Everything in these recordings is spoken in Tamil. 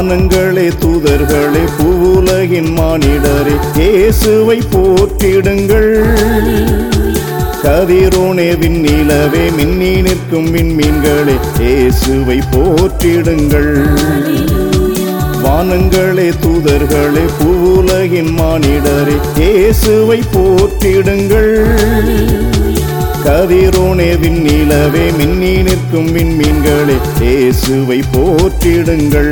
வானங்களே தூதர்களே பூவுலகின் மானிடரே இயேசுவை போற்றிடுங்கள் கதிரோனே விண்ணிலவே மின்னி நிற்கும் விண்மீன்களே இயேசுவை போற்றிடுங்கள் வானங்களே தூதர்களே பூவுலகின் மானிடரே இயேசுவை போற்றிடுங்கள் கதிரோனே விண்ணிலவே மின்னி நிற்கும் விண்மீன்களே இயேசுவை போற்றிடுங்கள்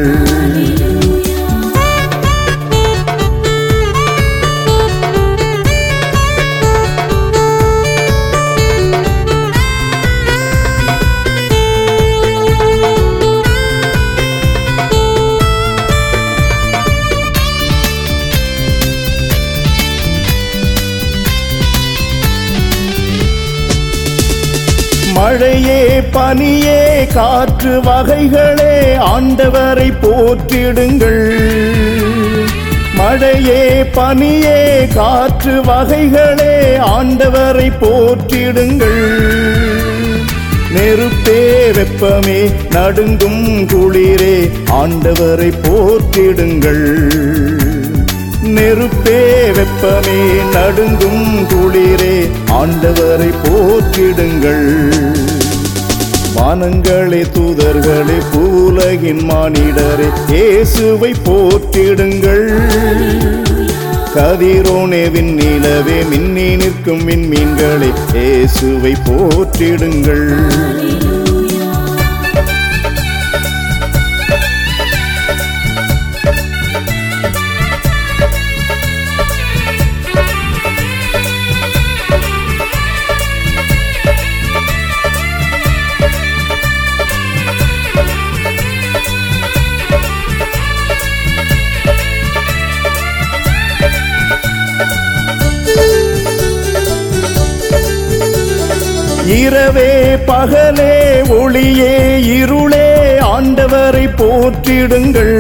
மழையே பனியே காற்று வகைகளே ஆண்டவரை போற்றிடுங்கள் மழையே பனியே காற்று வகைகளே ஆண்டவரை போற்றிடுங்கள் நெருப்பே வெப்பமே நடுங்கும் குளிரே ஆண்டவரை போற்றிடுங்கள் நெருப்பே வெப்பமே நடுங்கும் குளிரே ஆண்டவரை போற்றிடுங்கள் வானங்களே தூதர்களே பூலகின் மானிடரே இயேசுவை போற்றிடுங்கள் கதிரோனே விண்ணிலவே மின்னி நிற்கும் விண்மீன்களே இயேசுவை போற்றிடுங்கள் இரவே பகலே ஒளியே இருளே ஆண்டவரை போற்றிடுங்கள்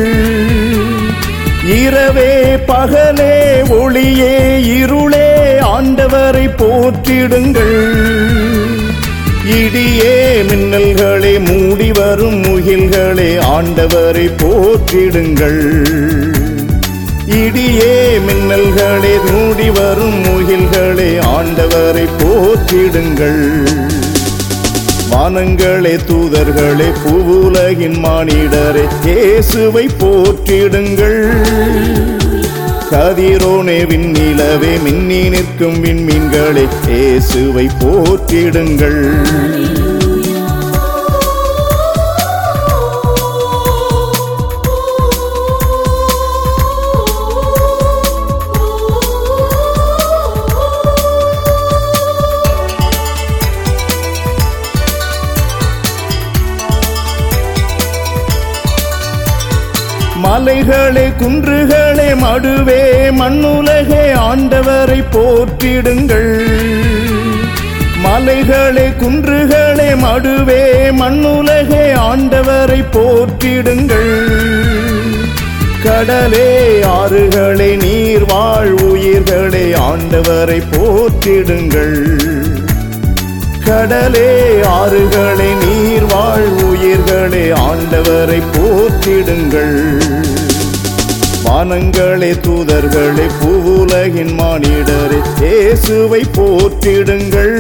இரவே பகலே ஒளியே இருளே ஆண்டவரை போற்றிடுங்கள் இடியே மின்னல்களே மூடி வரும் முகில்களே ஆண்டவரை போற்றிடுங்கள் இடியே மின்னல்களே மூடி வரும் முகில்களே ஆண்டவரை போற்றிடுங்கள் வானங்களே தூதர்களே பூவுலகின் மானிடரே இயேசுவை போற்றிடுங்கள் கதிரோனே விண்ணிலவே மின்னி நிற்கும் விண்மீன்களே இயேசுவை போற்றிடுங்கள் மலைகளே குன்றுகளே மடுவே மண்ணுலகே ஆண்டவரை போற்றிடுங்கள் மலைகளே குன்றுகளே மடுவே மண்ணுலகே ஆண்டவரை போற்றிடுங்கள் கடலே ஆறுகளே நீர் வாழ் உயிர்களே ஆண்டவரை போற்றிடுங்கள் கடலே ஆறுகளே நீர் வாழ் உயிர்களே ஆண்டவரை போற்றிடுங்கள் வானங்களே தூதர்களே பூவுலகின் மானிடரே இயேசுவை போற்றிடுங்கள்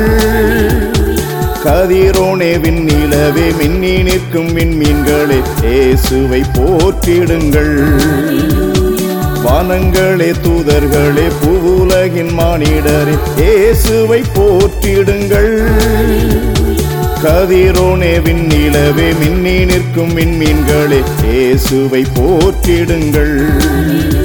கதிரோனே விண்ணிலவே மின்னி நிற்கும் விண்மீன்களே இயேசுவை போற்றிடுங்கள் வானங்களே தூதர்களே பூவுலகின் மானிடரே இயேசுவை போற்றிடுங்கள் கதிரோனே விண்ணிலவே மின்னி நிற்கும் விண்மீன்களே இயேசுவை போற்றிடுங்கள்